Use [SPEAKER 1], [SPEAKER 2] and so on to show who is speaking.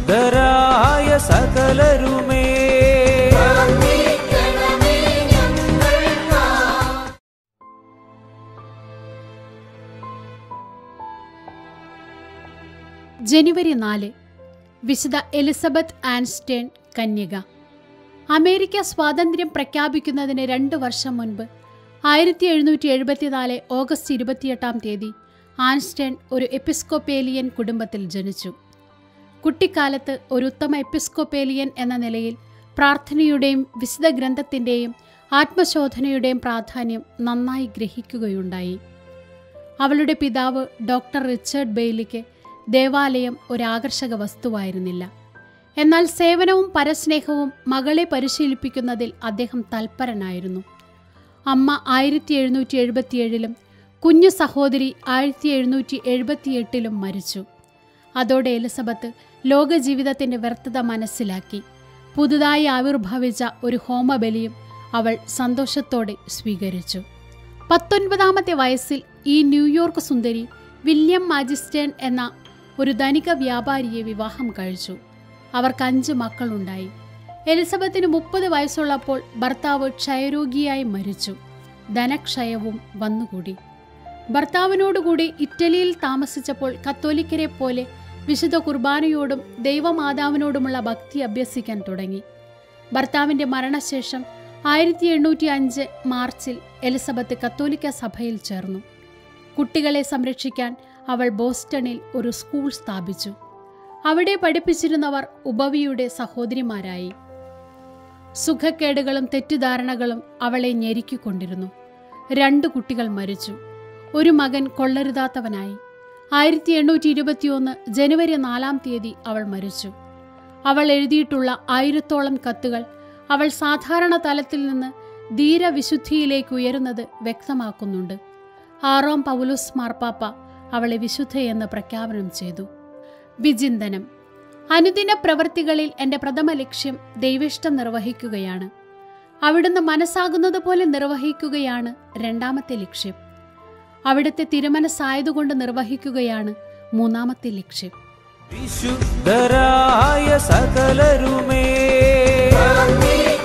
[SPEAKER 1] വിശുദ്ധരായ സകലരുമേ
[SPEAKER 2] ജനുവരി നാല് വിശുദ്ധ എലിസബത്ത് ആൻസ്റ്റേൺ കന്യക അമേരിക്ക സ്വാതന്ത്ര്യം പ്രഖ്യാപിക്കുന്നതിന് രണ്ട് വർഷം മുൻപ് ആയിരത്തി എഴുന്നൂറ്റി എഴുപത്തിനാല് ഓഗസ്റ്റ് ഇരുപത്തിയെട്ടാം തീയതി ആൻസ്റ്റേൺ ഒരു എപ്പിസ്കോപ്പേലിയൻ കുടുംബത്തിൽ ജനിച്ചു കുട്ടിക്കാലത്ത് ഒരു ഉത്തമ എപ്പിസ്കോപ്പേലിയൻ എന്ന നിലയിൽ പ്രാർത്ഥനയുടെയും വിശുദ്ധ ഗ്രന്ഥത്തിൻ്റെയും ആത്മശോധനയുടെയും പ്രാധാന്യം നന്നായി ഗ്രഹിക്കുകയുണ്ടായി അവളുടെ പിതാവ് ഡോക്ടർ റിച്ചർഡ് ബെയ്ലിക്ക് ദേവാലയം ഒരാകർഷക വസ്തുവായിരുന്നില്ല എന്നാൽ സേവനവും പരസ്നേഹവും മകളെ പരിശീലിപ്പിക്കുന്നതിൽ അദ്ദേഹം തൽപരനായിരുന്നു അമ്മ ആയിരത്തി എഴുന്നൂറ്റി എഴുപത്തിയേഴിലും കുഞ്ഞു സഹോദരി ആയിരത്തി എഴുന്നൂറ്റി എഴുപത്തിയെട്ടിലും മരിച്ചു അതോടെ എലിസബത്ത് ലോകജീവിതത്തിൻ്റെ വ്യർത്ഥത മനസ്സിലാക്കി പുതുതായി ആവിർഭവിച്ച ഒരു ഹോമബലിയും അവൾ സന്തോഷത്തോടെ സ്വീകരിച്ചു പത്തൊൻപതാമത്തെ വയസ്സിൽ ഈ ന്യൂയോർക്ക് സുന്ദരി വില്യം മാജിസ്റ്റേൺ എന്ന ഒരു ധനിക വ്യാപാരിയെ വിവാഹം കഴിച്ചു അവർക്ക് അഞ്ച് മക്കളുണ്ടായി എലിസബത്തിന് മുപ്പത് വയസ്സുള്ളപ്പോൾ ഭർത്താവ് ക്ഷയരോഗിയായി മരിച്ചു ധനക്ഷയവും വന്നുകൂടി ഭർത്താവിനോടുകൂടി ഇറ്റലിയിൽ താമസിച്ചപ്പോൾ കത്തോലിക്കരെ പോലെ വിശുദ്ധ കുർബാനയോടും ദൈവമാതാവിനോടുമുള്ള ഭക്തി അഭ്യസിക്കാൻ തുടങ്ങി ഭർത്താവിൻ്റെ മരണശേഷം ആയിരത്തി എണ്ണൂറ്റി അഞ്ച് മാർച്ചിൽ എലിസബത്ത് കത്തോലിക്ക സഭയിൽ ചേർന്നു കുട്ടികളെ സംരക്ഷിക്കാൻ അവൾ ബോസ്റ്റണിൽ ഒരു സ്കൂൾ സ്ഥാപിച്ചു അവിടെ പഠിപ്പിച്ചിരുന്നവർ ഉപവിയുടെ സഹോദരിമാരായി സുഖക്കേടുകളും തെറ്റിദ്ധാരണകളും അവളെ ഞെരുക്കിക്കൊണ്ടിരുന്നു രണ്ട് കുട്ടികൾ മരിച്ചു ഒരു മകൻ കൊള്ളരുതാത്തവനായി ആയിരത്തി എണ്ണൂറ്റി ഇരുപത്തിയൊന്ന് ജനുവരി നാലാം തീയതി അവൾ മരിച്ചു അവൾ എഴുതിയിട്ടുള്ള ആയിരത്തോളം കത്തുകൾ അവൾ സാധാരണ തലത്തിൽ നിന്ന് ധീരവിശുദ്ധിയിലേക്ക് ഉയരുന്നത് വ്യക്തമാക്കുന്നുണ്ട് ആറാം പൗലോസ് മാർപ്പാപ്പ അവളെ വിശുദ്ധയെന്ന് പ്രഖ്യാപനം ചെയ്തു വിചിന്തനം അനുദിന പ്രവൃത്തികളിൽ എൻ്റെ പ്രഥമ ലക്ഷ്യം ദൈവിഷ്ടം നിർവഹിക്കുകയാണ് അവിടുന്ന് മനസ്സാകുന്നത് പോലെ നിർവഹിക്കുകയാണ് രണ്ടാമത്തെ ലക്ഷ്യം അവിടുത്തെ തിരുമനസ്സായതുകൊണ്ട് നിർവഹിക്കുകയാണ് മൂന്നാമത്തെ ലക്ഷ്യം
[SPEAKER 1] വിശുദ്ധരായ സകലരുമേ